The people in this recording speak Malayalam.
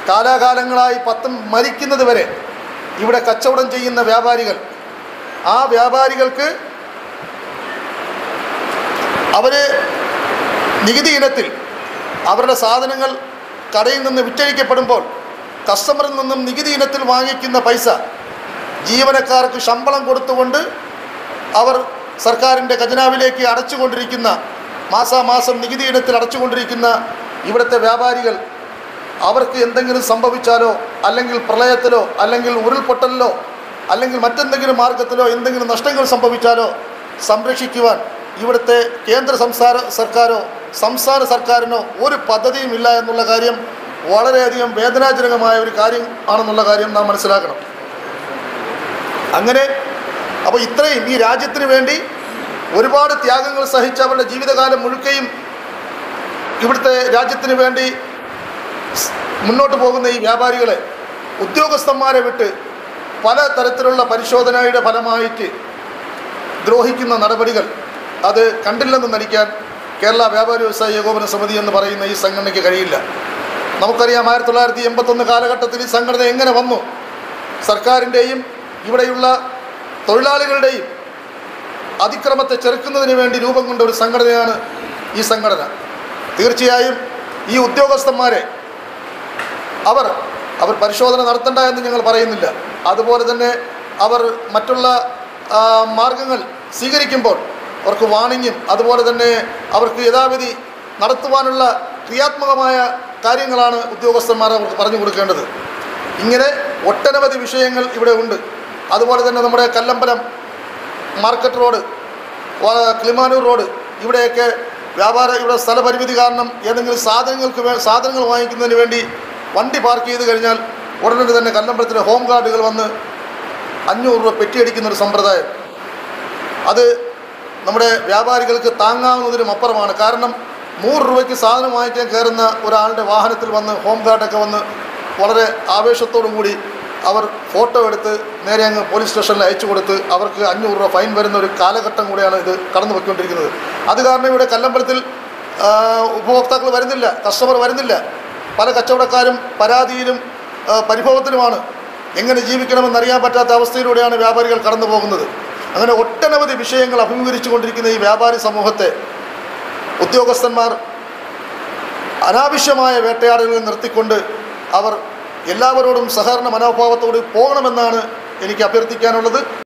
കാലാകാലങ്ങളായി പത്തും മരിക്കുന്നത് വരെ ഇവിടെ കച്ചവടം ചെയ്യുന്ന വ്യാപാരികൾ ആ വ്യാപാരികൾക്ക് അവർ നികുതി ഇനത്തിൽ അവരുടെ സാധനങ്ങൾ കടയിൽ നിന്ന് വിറ്റഴിക്കപ്പെടുമ്പോൾ കസ്റ്റമറിൽ നിന്നും നികുതി ഇനത്തിൽ വാങ്ങിക്കുന്ന പൈസ ജീവനക്കാർക്ക് ശമ്പളം കൊടുത്തുകൊണ്ട് അവർ സർക്കാരിൻ്റെ ഖജനാവിലേക്ക് അടച്ചുകൊണ്ടിരിക്കുന്ന മാസാമാസം നികുതി ഇനത്തിൽ അടച്ചുകൊണ്ടിരിക്കുന്ന ഇവിടുത്തെ വ്യാപാരികൾ അവർക്ക് എന്തെങ്കിലും സംഭവിച്ചാലോ അല്ലെങ്കിൽ പ്രളയത്തിലോ അല്ലെങ്കിൽ ഉരുൾപൊട്ടലിലോ അല്ലെങ്കിൽ മറ്റെന്തെങ്കിലും മാർഗത്തിലോ എന്തെങ്കിലും നഷ്ടങ്ങൾ സംഭവിച്ചാലോ സംരക്ഷിക്കുവാൻ ഇവിടുത്തെ കേന്ദ്ര സംസ്ഥാന സർക്കാരോ സംസ്ഥാന സർക്കാരിനോ ഒരു പദ്ധതിയും ഇല്ല എന്നുള്ള കാര്യം വളരെയധികം വേദനാജനകമായ ഒരു കാര്യം ആണെന്നുള്ള കാര്യം നാം മനസ്സിലാക്കണം അങ്ങനെ അപ്പോൾ ഇത്രയും ഈ രാജ്യത്തിന് വേണ്ടി ഒരുപാട് ത്യാഗങ്ങൾ സഹിച്ച അവരുടെ ജീവിതകാലം മുഴുക്കയും ഇവിടുത്തെ രാജ്യത്തിന് വേണ്ടി സ് മുന്നോട്ട് പോകുന്ന ഈ വ്യാപാരികളെ ഉദ്യോഗസ്ഥന്മാരെ വിട്ട് പല തരത്തിലുള്ള പരിശോധനയുടെ ഫലമായിട്ട് ദ്രോഹിക്കുന്ന നടപടികൾ അത് കണ്ടില്ലെന്ന് നടിക്കാൻ കേരള വ്യാപാരി വ്യവസായ ഏകോപന സമിതി എന്ന് പറയുന്ന ഈ സംഘടനയ്ക്ക് കഴിയില്ല നമുക്കറിയാം ആയിരത്തി തൊള്ളായിരത്തി എൺപത്തൊന്ന് കാലഘട്ടത്തിൽ ഈ സംഘടന എങ്ങനെ വന്നു സർക്കാരിൻ്റെയും ഇവിടെയുള്ള തൊഴിലാളികളുടെയും അതിക്രമത്തെ ചെറുക്കുന്നതിന് വേണ്ടി രൂപം കൊണ്ട ഒരു സംഘടനയാണ് ഈ സംഘടന തീർച്ചയായും ഈ ഉദ്യോഗസ്ഥന്മാരെ അവർ അവർ പരിശോധന നടത്തണ്ട എന്ന് ഞങ്ങൾ പറയുന്നില്ല അതുപോലെ തന്നെ അവർ മറ്റുള്ള ആ, മാർഗങ്ങൾ സ്വീകരിക്കുമ്പോൾ അവർക്ക് വാണിങ്ങും അതുപോലെ തന്നെ അവർക്ക് യഥാവിധി നടത്തുവാനുള്ള ക്രിയാത്മകമായ കാര്യങ്ങളാണ് ഉദ്യോഗസ്ഥന്മാർ അവർക്ക് പറഞ്ഞു കൊടുക്കേണ്ടത് ഇങ്ങനെ ഒട്ടനവധി വിഷയങ്ങൾ ഇവിടെ ഉണ്ട് അതുപോലെ തന്നെ നമ്മുടെ കല്ലമ്പലം മാർക്കറ്റ് റോഡ് വ- കിളിമാനൂർ റോഡ് ഇവിടെയൊക്കെ വ്യാപാര ഇവിടെ സ്ഥലപരിമിതി കാരണം ഏതെങ്കിലും സാധനങ്ങൾക്ക് വേ സാധനങ്ങൾ വാങ്ങിക്കുന്നതിന് വേണ്ടി വണ്ടി പാർക്ക് ചെയ്ത് കഴിഞ്ഞാൽ ഉടനടി തന്നെ കല്ലമ്പലത്തിലെ ഹോം ഗാർഡുകൾ വന്ന് അഞ്ഞൂറ് രൂപ പെറ്റിയടിക്കുന്ന ഒരു സമ്പ്രദായം അത് നമ്മുടെ വ്യാപാരികൾക്ക് താങ്ങാവുന്നതിനും അപ്പുറമാണ് കാരണം നൂറ് രൂപയ്ക്ക് സാധനം വാങ്ങിക്കാൻ കയറുന്ന ഒരാളുടെ വാഹനത്തിൽ വന്ന് ഹോം ഗാർഡൊക്കെ വന്ന് വളരെ ആവേശത്തോടും കൂടി അവർ ഫോട്ടോ എടുത്ത് നേരെ അങ്ങ് പോലീസ് സ്റ്റേഷനിൽ അയച്ചു കൊടുത്ത് അവർക്ക് അഞ്ഞൂറ് രൂപ ഫൈൻ വരുന്ന ഒരു കാലഘട്ടം കൂടിയാണ് ഇത് കടന്നു പോയിക്കൊണ്ടിരിക്കുന്നത് അത് കാരണം ഇവിടെ കല്ലമ്പലത്തിൽ ആ, ഉപഭോക്താക്കൾ വരുന്നില്ല കസ്റ്റമർ വരുന്നില്ല പല കച്ചവടക്കാരും പരാതിയിലും ആ, പരിഭവത്തിലുമാണ് എങ്ങനെ ജീവിക്കണമെന്നറിയാൻ പറ്റാത്ത അവസ്ഥയിലൂടെയാണ് വ്യാപാരികൾ കടന്നു പോകുന്നത് അങ്ങനെ ഒട്ടനവധി വിഷയങ്ങൾ അഭിമുഖീകരിച്ചു കൊണ്ടിരിക്കുന്ന ഈ വ്യാപാരി സമൂഹത്തെ ഉദ്യോഗസ്ഥന്മാർ അനാവശ്യമായ വേട്ടയാടലുകൾ നിർത്തിക്കൊണ്ട് അവർ എല്ലാവരോടും സഹകരണ മനോഭാവത്തോട് പോകണമെന്നാണ് എനിക്ക് അഭ്യർത്ഥിക്കാനുള്ളത്